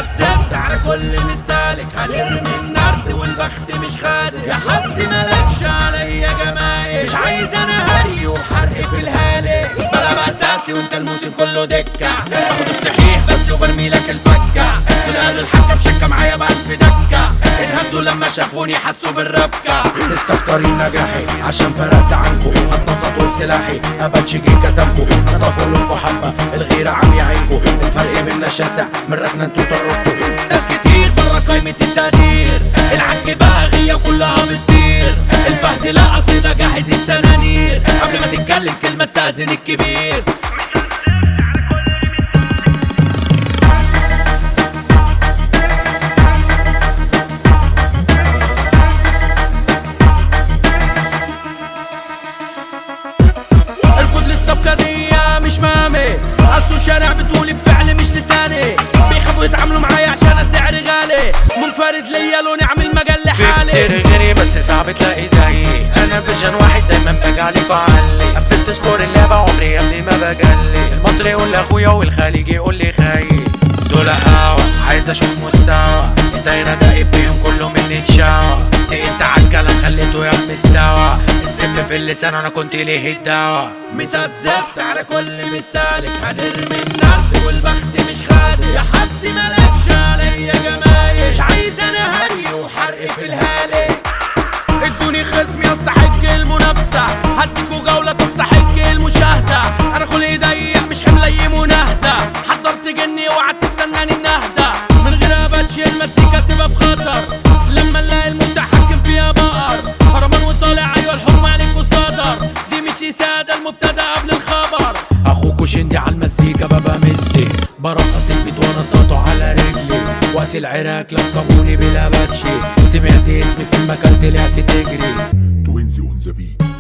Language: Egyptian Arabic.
مسفزفت على كل مسالك هنرمي النرد والبخت مش خادم يا حظي مالكش عليا جمايل مش عايز انا هري وحرق في الهالك بلا اساسي وانت الموسم كله دكه باخد الصحيح بس وبرمي لك الفكه طلع الحكم شكه معايا بألف دكه اتهزوا لما شافوني حسوا بالربكه مستكترين نجاحي عشان فرقت عنكم اتنططوا سلاحي اباتشي جه كتبكم نضافوا لكم حبه الغيره عم يعينكم الفرق بينا شاسع من ركنه انتوا طرقتوا ناس كتير برا قايمه التقدير العك باغيه وكلها بتطير الفهد لا قصيده جاهز السنانير قبل ما تتكلم كلمه استاذن الكبير ارفض للصفقة دي مش مامي قصوا شارع بتقولي بفعل مش لساني بيخافوا يتعاملوا معايا عشان سعري غالي منفرد ليا لوني عامل مجال في لحالي كتير غيري بس صعب تلاقي زيي انا فيجن واحد دايما بجعلي بعلي قفلت سكور اللعبة عمري يا ابني ما بجلي المصري يقول لاخويا والخليجي يقول لي خايف دول قهوة عايز اشوف مستوى الدايرة دايب بيهم كله مني اتشاوى انت عالكلام خليته يا مستوى السم في اللسان انا كنت ليه الدواء مسزفت على كل مسالك هنرمي النرد والبخت مش خادم يا حبسي مالكش عليا جمايل مش عايز انا هري وحرق في الهالك ادوني خصم يستحق المنافسة هديكوا جولة تستحق المشاهدة انا خلقي ضيق مش حمل اي مناهدة حضرت جني اوعى تستناني النهدة من غير اباتشي المزيكا تبقى بخطر لما نلاقي المتحكم فيها بقر هرمان وطالع ايوه الحكم عليك وصدر دي مش سادة المبتدا قبل الخبر اخوكوا شندي على المزيكا بابا ميسي برقص البيت وانا طاطو على رجلي وقت العراك لقبوني بلا باتشي سمعت اسمي في المكان طلعت تجري Twinzy on the beat.